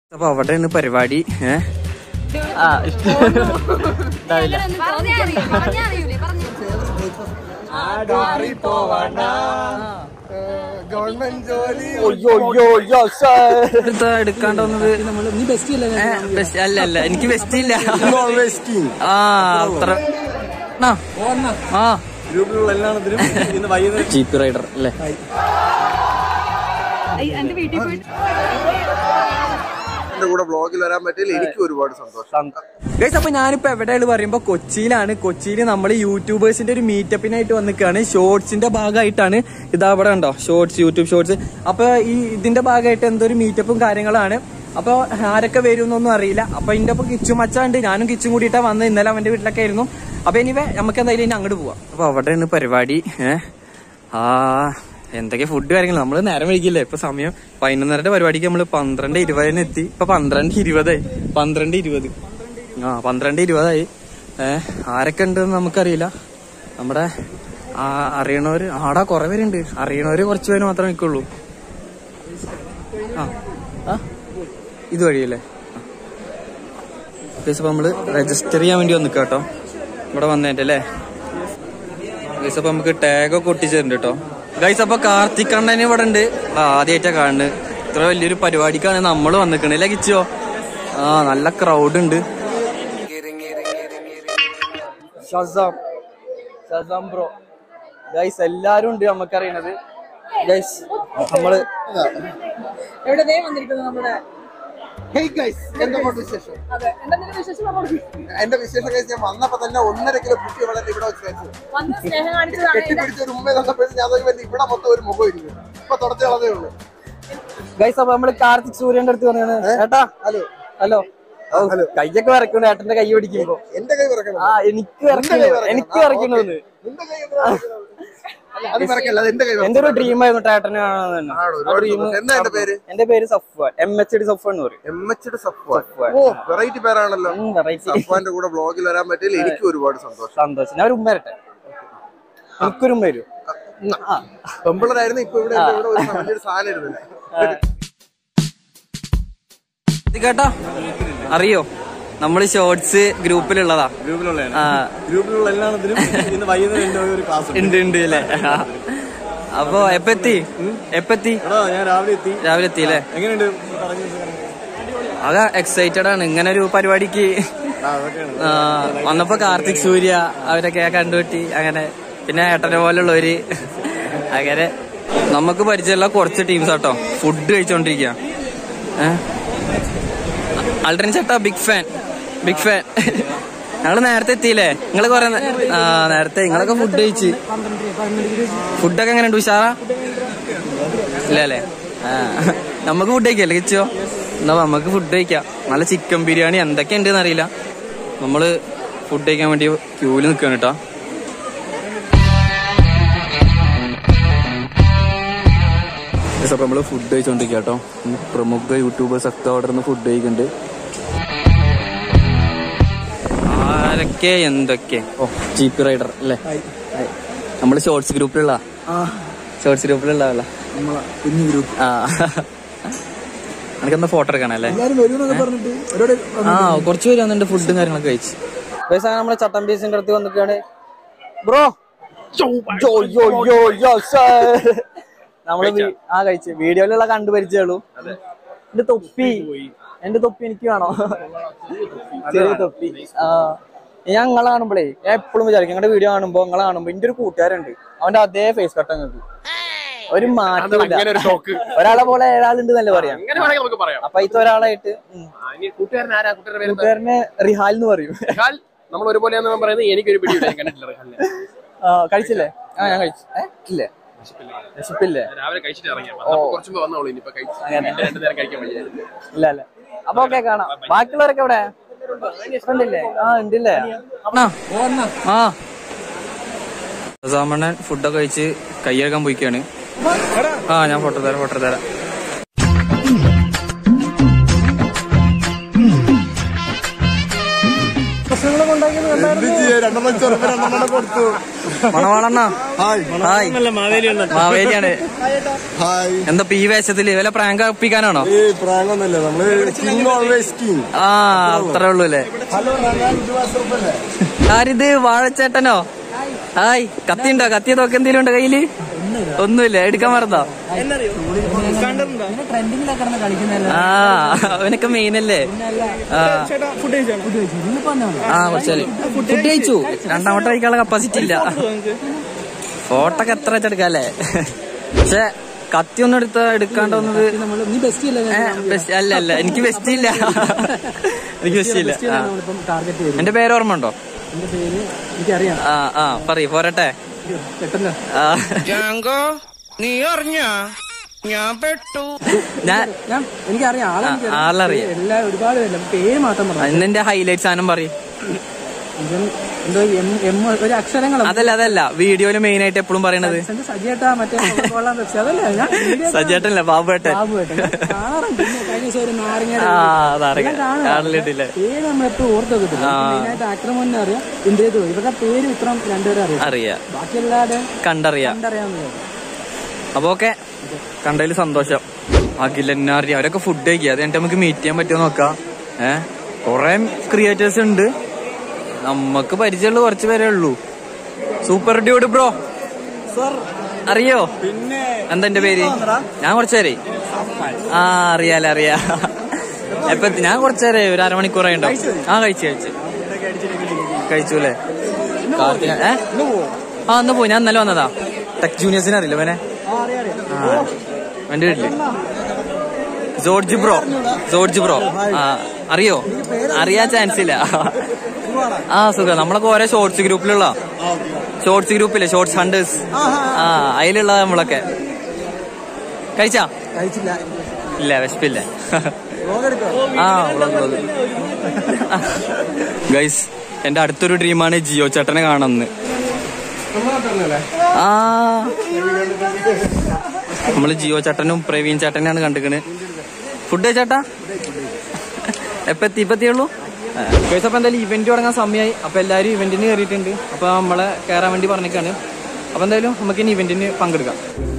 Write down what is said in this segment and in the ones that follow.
അപ്പൊ അവിടെയാണ് പരിപാടി ഏഹ് ആ ഉണ്ടാവില്ല ഗവൺമെന്റ് ജോലി എടുത്ത എടുക്കാണ്ട് വന്നത് നീ ബെസ്റ്റ് അല്ലേ ഏ, best- അല്ല അല്ല എനിക്ക് ബെസ്റ്റ് ഇല്ല ഓൾവേസ് ടീം ആ അത്ര ആ, ആ ഗ്രൂപ്പിലുള്ള എല്ലാത്തിനും ഇന്ന് വൈകുന്നേരം ജീപ്പ് റൈഡർ അല്ലേ എന്റെ വീട്ടിൽ പോയിട്ട് എന്റെ കൂടെ ബ്ലോഗിൽ വരാൻ പറ്റിയില്ല എനിക്ക് ഒരുപാട് സന്തോഷം ഗൈസ് അപ്പൊ ഞാനിപ്പോ എവിടെയാണ് പറയുമ്പോ കൊച്ചിയിലാണ് കൊച്ചിയിൽ നമ്മൾ യൂട്യൂബേഴ്സിന്റെ ഒരു മീറ്റപ്പിനായിട്ട് വന്നിക്കാണ് ഷോർട്സിന്റെ ഭാഗമായിട്ടാണ് ഇതാ അവിടെ ഉണ്ടോ ഷോർട്സ് യൂട്യൂബ് ഷോർട്സ് അപ്പൊ ഈ ഇതിന്റെ ഭാഗമായിട്ട് എന്തോ ഒരു മീറ്റപ്പും കാര്യങ്ങളാണ് അപ്പൊ ആരൊക്കെ വരും എന്നൊന്നും അറിയില്ല അപ്പൊ ഇതിന്റെ ഒപ്പം കിച്ചു മച്ചുണ്ട് ഞാനും കിച്ചും കൂടിയിട്ടാ വന്ന് ഇന്നലെ അവന്റെ വീട്ടിലൊക്കെ ആയിരുന്നു അപ്പൊ ഇനിവേ നമുക്ക് എന്തായാലും ഇനി അങ്ങോട്ട് പോവാം അപ്പൊ അവിടെയാണ് പരിപാടി ഏഹ് ആ എന്തൊക്കെ ഫുഡ് കാര്യങ്ങൾ നമ്മള് നേരം വൈകില്ലേ ഇപ്പൊ സമയം പതിനൊന്നരന്റെ പരിപാടിക്ക് നമ്മള് പന്ത്രണ്ട് ഇരുപതിന് എത്തി ഇപ്പൊ പന്ത്രണ്ട് ഇരുപതായി പന്ത്രണ്ട് ഇരുപത് ആ പന്ത്രണ്ട് ഇരുപതായി ഏഹ് ആരൊക്കെ ഉണ്ടെന്ന് നമുക്കറിയില്ല നമ്മുടെ ആ അറിയണവര് ആടാ കുറെ പേരുണ്ട് അറിയണവര് കുറച്ച് പേര് മാത്രമേ നിൽക്കുള്ളൂ ആ ആ ഇത് വഴിയല്ലേ ഗൈസ് അപ്പൊ നമ്മള് രജിസ്റ്റർ ചെയ്യാൻ വേണ്ടി വന്നിക്കാം കേട്ടോ ഇവിടെ വന്നേന്റെ അല്ലേ ഗൈസ് അപ്പൊ നമുക്ക് ടാഗ് ഒക്കെ ഒട്ടിച്ചിട്ടുണ്ട് കേട്ടോ ഗൈസ് അപ്പൊ കാർത്തിക് അണ്ണന് ഇവിടെ ഉണ്ട് ആദ്യമായിട്ടാ കാണുന്നത് ഇത്ര വലിയൊരു പരിപാടിക്കാണ് നമ്മൾ വന്നിക്കണല്ലേ കിച്ചോ ആ നല്ല ക്രൗഡ് ഉണ്ട് ഷസാം ഷസാം ബ്രോ ഗൈസ് എല്ലാരും ഉണ്ട് നമുക്കറിയണത് ഗൈസ് നമ്മള് എവിടെ ദേ വന്നിരിക്കുന്നു നമ്മുടെ ഹേയ് ഗൈസ് എന്തൊക്കെയുണ്ട് വിശേഷം അതെ എന്താ നിന്റെ വിശേഷം പറഞ്ഞു എന്റെ വിശേഷം കഴിച്ച് ഞാൻ വന്നപ്പോ തന്നെ ഒന്നര കിലോ കുട്ടി ഇവിടെ ഇവിടെ വെച്ച് കഴിച്ചു വന്ന് സ്നേഹം കാണിച്ചതാണ് എന്റെ കെട്ടിപ്പിടിച്ച ഒരു ഉമ്മ തന്നപ്പോഴും ഞാൻ നോക്കിയപ്പോ ഇവിടെ മൊത്തം ഒരു മുഖം ഇരിക്കും ഇപ്പൊ തുടച്ചു കളതേ ഉള്ളൂ ഗൈസ് അപ്പൊ നമ്മള് കാർത്തിക് സൂര്യന്റെ അടുത്ത് പറഞ്ഞാണ് ഏട്ടാ ഹലോ ഹലോ ഹലോ കൈയൊക്കെ വരക്കണു ഏട്ടന്റെ കൈ പിടിക്കുമ്പോ എന്റെ കൈ വിറക്കണം ആ എനിക്ക് വരക്കണു എനിക്ക് വരക്കണു നിന്റെ കൈ എന്തിനാ വിറക്കുന്നത്? അല്ല, അത് വിറക്കല്ല അത് എന്റെ കൈ എന്റെ ഒരു ഡ്രീം ആയിരുന്നു ഏട്ടനെ കാണാൻ ആണോ? ഒരുപാട് സന്തോഷം. എന്താ എന്റെ പേര് എന്റെ പേര് Safwan M H D Safwan എന്ന് പറയും എം എച്ച് സഫ്വാൻ ഓ വെറൈറ്റി പേരാണല്ലോ വെറൈറ്റി സഫ്വാന്റെ കൂടെ ബ്ലോഗിൽ വരാൻ പറ്റിയില്ല എനിക്ക് ഒരുപാട് സന്തോഷം സന്തോഷം ഞാൻ ഒരു ഉമ്മ വരട്ടെ എനിക്കൊരു ഉമ്മ വരും പെമ്പിളരായിരുന്നു ഇപ്പൊ ഇവിടെ എന്റെ ഇവിടെ ഒരു വലിയൊരു സാധനം ഇരുന്നില്ല ഇത് കേട്ടോ അറിയോ നമ്മള് ഷോർട്സ് ഗ്രൂപ്പിലുള്ളതാ ഗ്രൂപ്പിലുള്ളതാണ് ആ ഗ്രൂപ്പിലുള്ള എല്ലാത്തിനും ഇന്ന് വൈകുന്നേരം എന്റെ ഒരു ക്ലാസ് ഉണ്ട് ഉണ്ട് അല്ലേ അപ്പൊ എപ്പെത്തി എപ്പെത്തി എടാ ഞാൻ രാവിലെ എത്തി രാവിലെ എത്തി അല്ലേ എങ്ങനെയുണ്ട് പറഞ്ഞു ആകെ എക്സൈറ്റഡ് ആണ് ഇങ്ങനെ ഒരു പരിപാടിക്ക് അതൊക്കെയാണ് ആ, വന്നപ്പോ കാർത്തിക് സൂര്യ അവരൊക്കെ കണ്ടുപറ്റി അങ്ങനെ പിന്നെ ഏട്ടനെ പോലുള്ളവര് അങ്ങനെ നമുക്ക് പരിചയമുള്ള കുറച്ച് ടീംസ് ആട്ടോ ഫുഡ് കഴിച്ചോണ്ടിരിക്കുക അൾട്രൻ ചേട്ടാ ബിഗ് ഫാൻ ബിഗ് ഫാൻ ഞങ്ങള് നേരത്തെ എത്തിയില്ലേ നിങ്ങള് കൊറേ നേ- ആ നേരത്തെ നിങ്ങളൊക്കെ ഫുഡ് കഴിച്ച് ഫുഡൊക്കെ എങ്ങനെയുണ്ട് ഉഷാറാ ഇല്ല അല്ലേ ആ നമുക്ക് ഫുഡ് കഴിക്കല്ലേ കിച്ചോ എന്നാ നമുക്ക് ഫുഡ് കഴിക്കാം നല്ല ചിക്കൻ ബിരിയാണി എന്തൊക്കെ ഉണ്ടെന്ന് അറിയില്ല നമ്മള് ഫുഡ് കഴിക്കാൻ വേണ്ടി ക്യൂല് നിൽക്കുകയാണ് കേട്ടോ അപ്പൊ നമ്മള് ഫുഡ് കഴിച്ചോണ്ടിരിക്കുക കേട്ടോ ഇന്ന് പ്രമുഖ യൂട്യൂബേഴ്സ് ഒക്കെ അവിടെ നിന്ന് ഫുഡ് കഴിക്കുന്നുണ്ട് ആരൊക്കെ എന്തൊക്കെ ഓ ജീപ്പ് റൈഡർ അല്ലേ നമ്മള് ഷോർട്സ് ഗ്രൂപ്പിലുള്ള ഷോർട്സ് ഗ്രൂപ്പിലുള്ള ആളാ കുഞ്ഞു ഗ്രൂപ്പ് ആ എനിക്കെന്താ ഫോട്ടോ എടുക്കണല്ലേ എല്ലാരും വരുമെന്നൊക്കെ പറഞ്ഞിട്ട് ഒരുപാട് ആ കുറച്ച് പേര് വന്നിട്ട് ഫുഡും കാര്യങ്ങളൊക്കെ കഴിച്ചു പൈസ നമ്മളെ ചട്ടം പീസിന്റെ അടുത്ത് വന്നിട്ടാണ് ബ്രോ നമ്മള് വീ- ആ കഴിച്ചു വീഡിയോയിലുള്ള കണ്ടു പരിചയമുള്ളൂ എന്റെ തൊപ്പി എന്റെ തൊപ്പി എനിക്ക് വേണോ ചെറിയ തൊപ്പി ആ ഞാൻ നിങ്ങളെ കാണുമ്പോഴേ ഞാൻ എപ്പോഴും വിചാരിക്കും നിങ്ങളുടെ വീഡിയോ കാണുമ്പോ നിങ്ങളെ കാണുമ്പോ എന്റെ ഒരു കൂട്ടുകാരുണ്ട് അവന്റെ അതേ ഫേസ് കട്ട് നിങ്ങൾക്ക് ഒരു മാറ്റമില്ല ഒരാളെ പോലെ ഏഴാളുണ്ട് എന്നല്ലേ പറയാം അങ്ങനെ വേണമെങ്കിൽ നമുക്ക് പറയാം അപ്പൊ ഇത് ഒരാളായിട്ട് ഉം. ആ, ഇനി കൂട്ടുകാരൻ ആരാ കൂട്ടുകാരുടെ പേര് എന്താ? കൂട്ടുകാരനെ റിഹാൽ എന്ന് പറയും റിഹാൽ നമ്മൾ ഒരുപോലെയാന്ന് ഞാൻ പറയുന്നത് എനിക്കൊരു പിടി ഞാൻ കണ്ടിട്ടില്ല റിഹാലിനെ ആ, കഴിച്ചില്ലേ ആ ഞാൻ കഴിച്ചു ഏ ഇല്ലേ വിശപ്പില്ലേ ഞാൻ രാവിലെ കഴിച്ചിട്ട് ഇറങ്ങിയ കുറച്ചു മുമ്പ് വന്നോളൂ ഇനിയിപ്പോ കഴിച്ചു അങ്ങനെ. രണ്ടു നേരം കഴിക്കാൻ വയ്യ ഇല്ല അല്ലേ അപ്പൊ ഓക്കെ കാണാം ബാക്കിയുള്ളവരൊക്കെ എവിടെ ഉണ്ടില്ലേ ആ ഉണ്ടില്ലേ ആ സാമണ്ണൻ ഫുഡൊക്കെ കഴിച്ച് കൈയെടുക്കാൻ പോയിക്കാണ് ആ ഞാൻ ഫോട്ടോ തരാം ഫോട്ടോ തരാം പ്രശ്നങ്ങളെ കൊണ്ട് എന്ത് ചെയ്യാ രണ്ടെണ്ണം ചെറുപ്പം രണ്ടെണ്ണം കൊടുത്തു മണവാളണ്ണ ഹായ് ഹായ് മാവേലിയാണ് ഹായ് എന്താ ഇപ്പൊ ഈ വേഷത്തില് വല്ല പ്രാങ്ക് ഒപ്പിക്കാനാണോ ഈ പ്രാങ്കൊന്നുമില്ല നമ്മള് കിങ് ഓൾവേസ് കിങ് ആ അത്രേ ഉള്ളൂ അല്ലേ ഹലോ ഞാൻ ഇരുപത് രൂപല്ലേ ആരിത് വാഴച്ചേട്ടനോ ഹായ് കത്തി ഉണ്ടോ കത്തി നോക്ക് എന്തെങ്കിലും ഉണ്ടോ കയ്യില് ഒന്നുമില്ല എടുക്കാൻ മറന്നോ ആ അവനൊക്കെ മെയിൻ അല്ലേ ആ ആ കുറച്ചാല് ഫുഡ് കഴിച്ചു രണ്ടാമത്തെ കഴിക്കാനുള്ള കപ്പാസിറ്റി ഇല്ല ഫോട്ടോ ഒക്കെ എത്ര വെച്ചെടുക്കാല്ലേ പക്ഷെ കത്തി ഒന്നും എടുത്ത എടുക്കാണ്ട് വന്നത് ഏ, best- അല്ല അല്ല എനിക്ക് ബെസ്റ്റ് ഇല്ല എനിക്ക് ബെസ്റ്റ് ഇല്ല ആ. എന്റെ പേര് ഓർമ്മ ഉണ്ടോ എനിക്കറിയാം ആ ആ പറയ് പോരട്ടെ പെട്ടെന്ന് ആ. ജാങ്കോ നീ അറിഞ്ഞ ഞാൻ പെട്ടു ഞാൻ ഞാൻ എനിക്കറിയാം ആളെ ആ, എനിക്കറിയാം. ആളറിയാം. എല്ലാ ഒരുപാട് പേരില്ല പേര് മാത്രം പറഞ്ഞു ഇന്നെന്റെ ഹൈലൈറ്റ് സാധനം പറയും ഇവൻ എന്തോ എം എം ഒരു അക്ഷരങ്ങൾ അതല്ല അതല്ല വീഡിയോയില് മെയിൻ ആയിട്ട് എപ്പോഴും പറയണത് സജിയേട്ടാ മറ്റേ കൊള്ളാൻ വെച്ചത് അതല്ല ഞാൻ വീഡിയോ സജേട്ടനല്ല ബാബുവേട്ടൻ ബാബു ഏട്ടൻ. ഞാൻ കാണാറുണ്ട് പിന്നെ കഴിഞ്ഞ ദിവസം ഒരു നാരങ്ങ ആ അതറിയാം കാണലിട്ടില്ലേ പേര് നമ്മളെപ്പോഴും ഓർത്ത് വെക്കത്തില്ല മെയിനായിട്ട് ആക്രമണം അറിയാം ഇന്ത്യത്ത് പോയി ഇവരുടെ പേര് ഇത്രം രണ്ടുപേരും അറിയാം അറിയാം ബാക്കി എല്ലാവരും കണ്ടറിയാം കണ്ടറിയാവുന്നതാണ് അപ്പൊ ഓക്കെ കണ്ടതിൽ സന്തോഷം അഖിലെന്നെ അറിയാം അവരൊക്കെ ഫുഡ് കഴിക്കുക അത് കഴിഞ്ഞിട്ട് നമുക്ക് മീറ്റ് ചെയ്യാൻ പറ്റുമോ നോക്കാം ഏഹ് കൊറേ ക്രിയേറ്റേഴ്സ് ഉണ്ട് നമുക്ക് പരിചയമുള്ള കുറച്ച് പേരേ ഉള്ളൂ സൂപ്പർ ഡ്യൂഡ് ബ്രോ അറിയോ പിന്നെ എന്താ എന്റെ പേര് ഞാൻ കുറച്ചേരെ ആ അറിയാലോ അറിയാ എപ്പ എത്തി? ഞാൻ കുറച്ചേരെ ഒരു അരമണിക്കൂറായി ഉണ്ടാവും ആ കഴിച്ചു കഴിച്ചു കഴിച്ചു അല്ലേ കാർത്തിക ഏ ആ ഒന്ന് പോയി ഞാൻ ഇന്നലെ വന്നതാ ടെക് ജൂനിയേഴ്സിനെ അറിയില്ല അവനെ ആ എന്റെ വീട്ടില് ജോർജ് ബ്രോ ജോർജ് ബ്രോ ആ അറിയോ അറിയാൻ ചാൻസ് ഇല്ല ആ സുഖം നമ്മളൊക്കെ ഓരോ ഷോർട്സ് ഗ്രൂപ്പിലുള്ള ഷോർട്സ് ഗ്രൂപ്പില്ലേ ഷോർട്സ് ഹണ്ടേഴ്സ് ആ അതിലുള്ള നമ്മളൊക്കെ കഴിച്ചാ കഴിച്ചില്ല ഇല്ല വിശപ്പില്ല വ്ലോഗ് എടുക്കോ ആ ഗൈസ് എന്റെ അടുത്തൊരു ഡ്രീമാണ് ജിയോ ചേട്ടനെ കാണുന്നത് ആ നമ്മള് ജിയോ ചേട്ടനും പ്രവീൺ ചേട്ടനെയാണ് കണ്ടിക്കണ് ഫുഡ് ചേട്ടാ എപ്പ എത്തി ഇപ്പൊ എത്തിയുള്ളൂ ഗൈസ് അപ്പൊ എന്തായാലും ഇവന്റ് തുടങ്ങാൻ സമയമായി അപ്പൊ എല്ലാരും ഇവന്റിന് കയറിയിട്ടുണ്ട് അപ്പൊ നമ്മളെ കയറാൻ വേണ്ടി പറഞ്ഞേക്കാണ് അപ്പൊ എന്തായാലും നമുക്ക് ഇനി ഇവന്റിന് പങ്കെടുക്കാം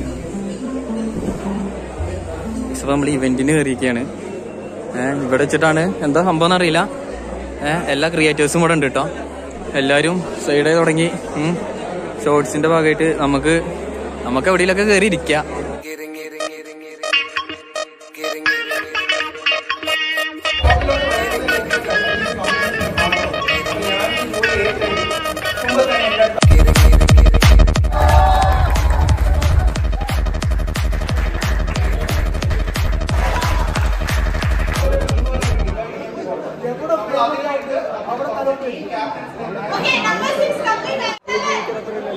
ഗൈസ്, അപ്പൊ നമ്മൾ ഇവന്റിന് കയറിയിരിക്കുകയാണ് ഏഹ് ഇവിടെ വെച്ചിട്ടാണ് എന്താ സംഭവം എന്നറിയില്ല ഏഹ് എല്ലാ ക്രിയേറ്റേഴ്സും ഇവിടെ ഉണ്ട് കേട്ടോ എല്ലാരും സൈഡായി തുടങ്ങി ഷോർട്സിന്റെ ഭാഗമായിട്ട് നമുക്ക് നമുക്ക് എവിടെയെങ്കിലൊക്കെ കയറി ഇരിക്കാം Okay, number six complete.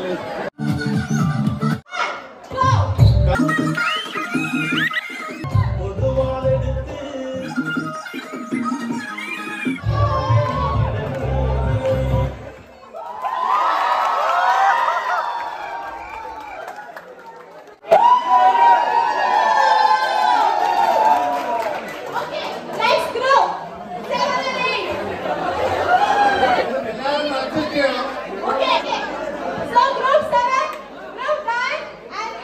Okay, next group. Seven and eight. Okay, okay. So group seven, group nine, and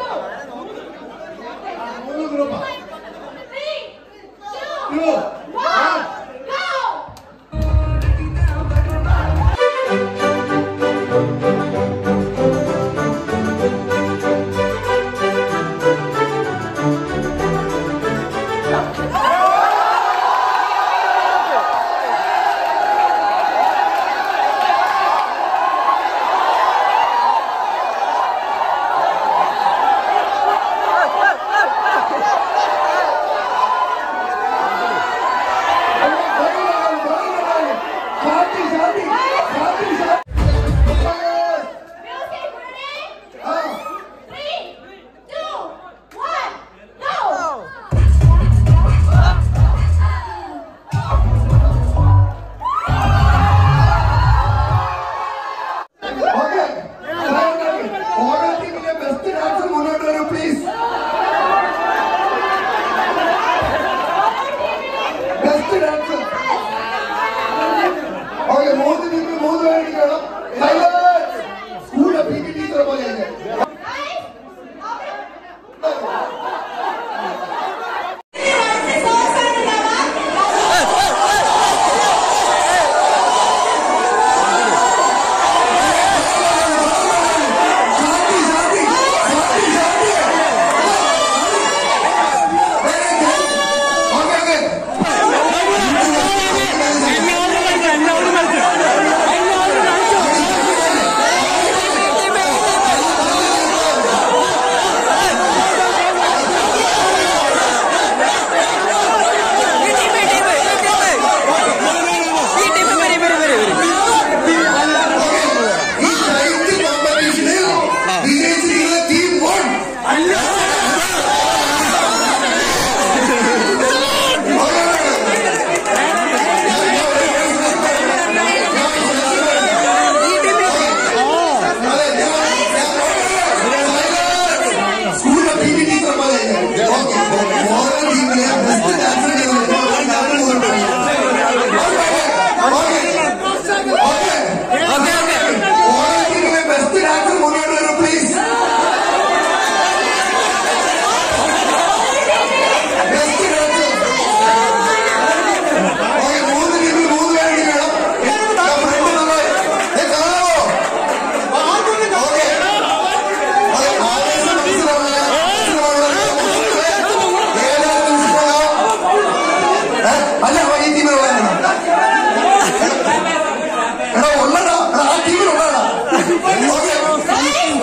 group two. Three, two, one, go!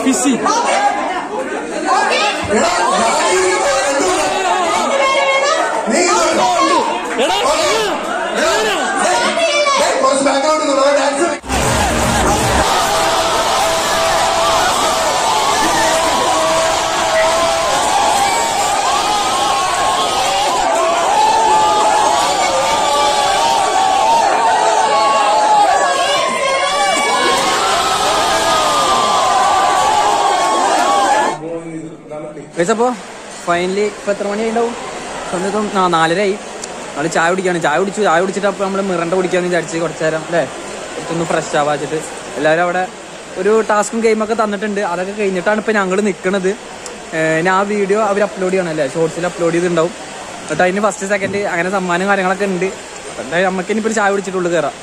ഫിഷി കുറച്ച് ബാക്ക്ഗ്രൗണ്ട് ഡാൻസ് കഴിച്ചപ്പോ ഫൈനലി ഇപ്പൊ എത്ര മണി ഉണ്ടാവും സമയത്തും ആ നാലരയായി നമ്മള് ചായ കുടിക്കാണ് ചായ കുടിച്ചു ചായ കുടിച്ചിട്ട് അപ്പൊ നമ്മള് മിറണ്ട കുടിക്കാന്ന് വിചാരിച്ച് കുറച്ചു നേരം അല്ലേ ഒന്ന് ഫ്രഷ് ആവാച്ചിട്ട് എല്ലാവരും അവിടെ ഒരു ടാസ്കും ഗെയിമൊക്കെ തന്നിട്ടുണ്ട് അതൊക്കെ കഴിഞ്ഞിട്ടാണ് ഇപ്പൊ ഞങ്ങൾ നിൽക്കുന്നത് ഞാൻ ആ വീഡിയോ അവർ അപ്ലോഡ് ചെയ്യണം അല്ലേ ഷോർട്സിൽ അപ്ലോഡ് ചെയ്തിട്ടുണ്ടാവും എന്നിട്ട് അതിന് ഫസ്റ്റ് സെക്കൻഡ് അങ്ങനെ സമ്മാനം കാര്യങ്ങളൊക്കെ ഉണ്ട് അപ്പൊ എന്തായാലും നമുക്ക് ഇനിയിപ്പോ ഒരു ചായ കുടിച്ചിട്ടുള്ളൂ കയറാം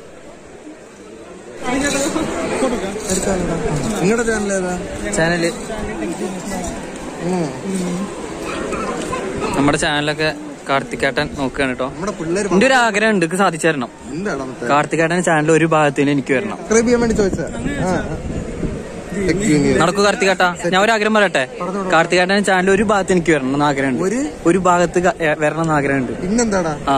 നിങ്ങളുടെ ചാനൽ ഏതാ ചാനല് നമ്മുടെ ചാനലൊക്കെ കാർത്തിക്കേട്ടൻ നോക്കുകയാണ് കേട്ടോ നമ്മുടെ പിള്ളേർ എന്റെ ഒരു ആഗ്രഹം ഉണ്ട് സാധിച്ചു തരണം എന്താണ് കാർത്തികേട്ടൻ ചാനൽ ഒരു ഭാഗത്തിന് എനിക്ക് വരണം സബ്സ്ക്രൈബ് ചെയ്യാൻ വേണ്ടി ചോദിച്ചാ നടക്കൂ കാർത്തികേട്ട ഞാൻ ഒരു ആഗ്രഹം പറയട്ടെ കാർത്തികേട്ടൻ ചാനൽ ഒരു ഭാഗത്ത് എനിക്ക് വരണം എന്ന് ആഗ്രഹമുണ്ട് ഒരു? ഒരു ഭാഗത്ത് ക- ഏ, വരണം എന്ന് ആഗ്രഹമുണ്ട് പിന്നെന്താടാ ആ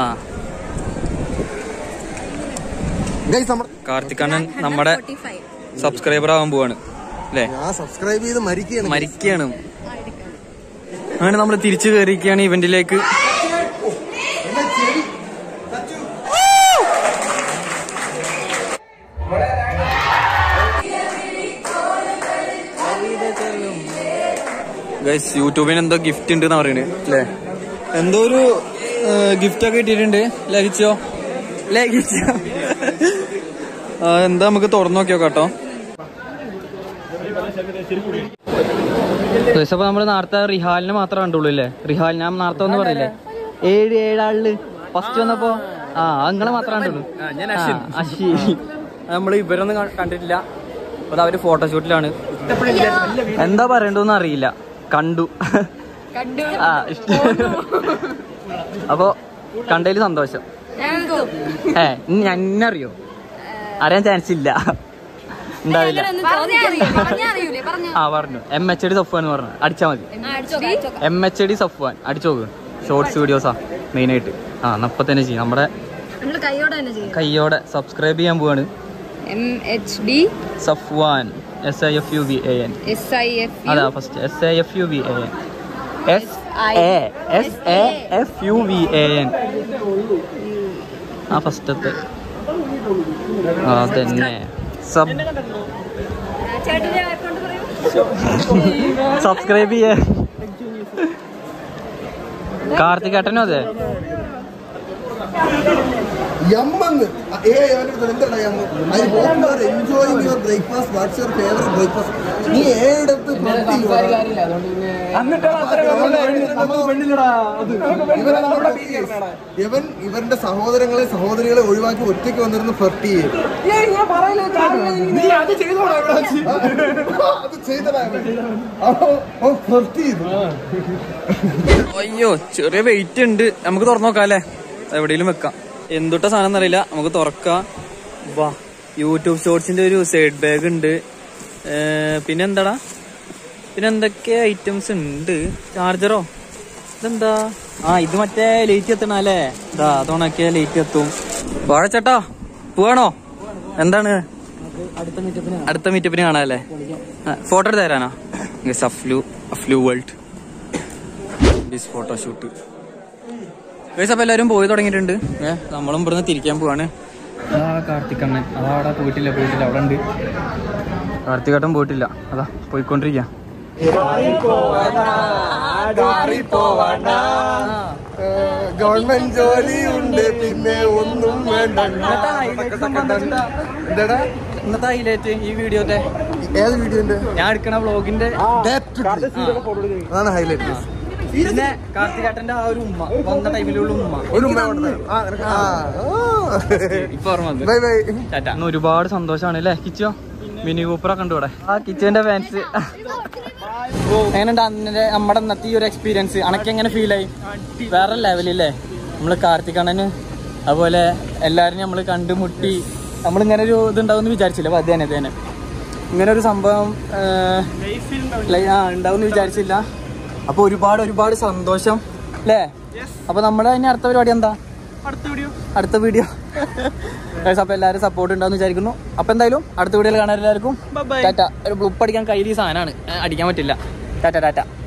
ഗൈസ് നമ്മുടെ കാർത്തികേട്ടൻ നമ്മുടെ സബ്സ്ക്രൈബർ ആവാൻ പോവാണ് അല്ലേ ഞാൻ സബ്സ്ക്രൈബ് ചെയ്ത് മരിക്കുകയാണ് മരിക്കുകയാണ് അങ്ങനെ നമ്മൾ തിരിച്ചു കയറിയിരിക്കുകയാണ് ഇവന്റിലേക്ക് ഗൈസ് യൂട്യൂബിന് എന്തോ ഗിഫ്റ്റ് ഉണ്ട് പറയുന്നത് അല്ലേ എന്തോ ഒരു ഗിഫ്റ്റ് ഒക്കെ കിട്ടിയിട്ടുണ്ട് ലഭിച്ചോ ലഭിച്ചോ ആ, എന്താ നമുക്ക് തുറന്നു നോക്കിയോ കേട്ടോ അപ്പൊ നമ്മള് നേരത്തെ റിഹാലിനെ മാത്രമേ കണ്ടുള്ളൂ അല്ലേ റിഹാൽ ഞാൻ നേരത്തെ ഒന്ന് പറഞ്ഞില്ലേ ഏഴ് ഏഴാളില് ഫസ്റ്റ് വന്നപ്പോ ആ നിങ്ങളെ മാത്രമേ കണ്ടുള്ളൂ ആ, അശ്വി നമ്മൾ ഇവരൊന്നും ക- കണ്ടിട്ടില്ല അപ്പൊ അവര് ഫോട്ടോഷൂട്ടിലാണ് എന്താ പറയണ്ടെന്ന് അറിയില്ല കണ്ടു ആ ഇഷ്ടം അപ്പൊ കണ്ടതിൽ സന്തോഷം ഏ എന്നറിയോ അറിയാൻ ചാൻസ് ഇല്ല ഉണ്ടാവില്ല ആ പറഞ്ഞു എം എച്ച് ഡി സഫ്വാൻ എന്ന് പറഞ്ഞു അടിച്ചാ മതി എം എച്ച് ഡി സഫ്വാൻ അടിച്ചോക്ക് ഷോർട്സ് വീഡിയോസാ മെയിൻ ആയിട്ട് ആ എന്നപ്പൊ തന്നെ ചെയ്യും നമ്മുടെ നമ്മള് കൈയോടെ തന്നെ ചെയ്യും കയ്യോടെ സബ്സ്ക്രൈബ് ചെയ്യാൻ പോവാണ് M H D Safwan S I F U V A N S I F അതാ first S A F U V A N S A S A F U V A N ആ ഫസ്റ്റത്തെ ആ തന്നെ sub ചേട്ടന്റെ account പറയൂ subscribe ചെയ്യേ കാർത്തികേട്ടനും അതെ യമ്മെന്ന് ഏ അവന്റെ അടുത്ത് എന്താടാ yum I hope you are enjoying your breakfast what's your favourite breakfast നീ ഏടത്ത് ഇവൻ ഇവന്റെ സഹോദരങ്ങളെ സഹോദരികളെ ഒഴിവാക്കി ഒറ്റയ്ക്ക് വന്നിരുന്ന് ഫ്ലർട്ട് ചെയ്യും അത് ചെയ്തടാ അവൻ. അപ്പൊ അവൻ ഫ്ലർട്ട് ചെയ്തു അയ്യോ ചെറിയ വെയിറ്റ് ഉണ്ട് നമുക്ക് തുറന്നു നോക്കാം അല്ലേ എവിടെയെങ്കിലും വെക്കാം എന്തുട്ട സാധനം എന്നറിയില്ല നമുക്ക് തുറക്കാം വാ യൂട്യൂബ് ഷോർട്സിന്റെ ഒരു സൈഡ് ബാഗ് ഉണ്ട് ഏ, പിന്നെ എന്താടാ പിന്നെ എന്തൊക്കെ ഐറ്റംസ് ഉണ്ട് ചാർജറോ ഇതെന്താ ആ ഇത് മറ്റേ ലേറ്റ് എത്തണ അല്ലേ ഇതാ അതോണൊക്കെ ലേറ്റ് എത്തും വാഴച്ചേട്ടാ പോവാണോ എന്താണ് അടുത്ത മീറ്റപ്പിന് കാണാല്ലേ ഫോട്ടോ എടുത്ത് തരാനാ Yes, Aflu Aflu world this photoshoot guys അപ്പൊ എല്ലാവരും പോയി തുടങ്ങിയിട്ടുണ്ട് ഏഹ് നമ്മളും ഇവിടുന്ന് തിരിക്കാൻ പോവാണ് അതാ കാർത്തികണ്ണൻ അതാ അവിടെ പോയിട്ടില്ല പോയിട്ടില്ല അവിടെ ഉണ്ട് കാർത്തികേട്ടൻ പോയിട്ടില്ല അതാ പോയിക്കൊണ്ടിരിക്കുക ഗവൺമെന്റ് ജോലി ഉണ്ട് പിന്നെ ഒന്നും വേണ്ട എന്താടാ ഇന്നത്തെ ഹൈലൈറ്റ് ഈ വീഡിയോത്തെ ഏത് വീഡിയോന്റെ ഞാൻ എടുക്കണ വ്ളോഗിന്റെ അതാണ് ഹൈലൈറ്റ് പിന്നെ കാർത്തികേട്ടന്റെ ആ ഒരു ഉമ്മ വന്ന ടൈമിലുള്ള ഉമ്മ ഒരു ഉമ്മ കൊണ്ട് തരാം. ആ, നിനക്ക് ആ, ഓ. ഇപ്പൊ ഓർമ്മ വന്നു ബൈ ബൈ ടാറ്റ ഇന്ന് ഒരുപാട് സന്തോഷമാണ് അല്ലേ കിച്ചോ മിനി കൂപ്പറൊക്കെ കണ്ടു ഇവിടെ ആ കിച്ചോന്റെ ഫാൻസ് എങ്ങനെയുണ്ട് അന്നെ നമ്മുടെ ഇന്നത്തെ ഈ ഒരു എക്സ്പീരിയൻസ് അനക്ക് എങ്ങനെ ഫീൽ ആയി വേറെ ലെവലില്ലേ നമ്മള് കാർത്തികണ്ണന് അതുപോലെ എല്ലാരും നമ്മള് കണ്ടുമുട്ടി നമ്മളിങ്ങനെ ഒരു ഇതുണ്ടാവും വിചാരിച്ചില്ല അപ്പൊ അത് തന്നെ അത് തന്നെ ഇങ്ങനെ ഒരു സംഭവം ഏഹ്, ലൈ- ആ ഉണ്ടാവും വിചാരിച്ചില്ല അപ്പൊ ഒരുപാട് ഒരുപാട് സന്തോഷം അല്ലേ അപ്പൊ നമ്മുടെ ഇനി അടുത്ത പരിപാടി എന്താ അടുത്ത വീഡിയോ അടുത്ത വീഡിയോ അപ്പൊ എല്ലാവരും സപ്പോർട്ട് ഉണ്ടാവും വിചാരിക്കുന്നു അപ്പൊ എന്തായാലും അടുത്ത വീഡിയോയിൽ കാണാൻ എല്ലാവർക്കും ടാറ്റ ഒരു ബ്ലുപ്പ് അടിക്കാൻ കയ്യിൽ ഈ സാധനമാണ് അടിക്കാൻ പറ്റില്ല ടാറ്റ ടാറ്റ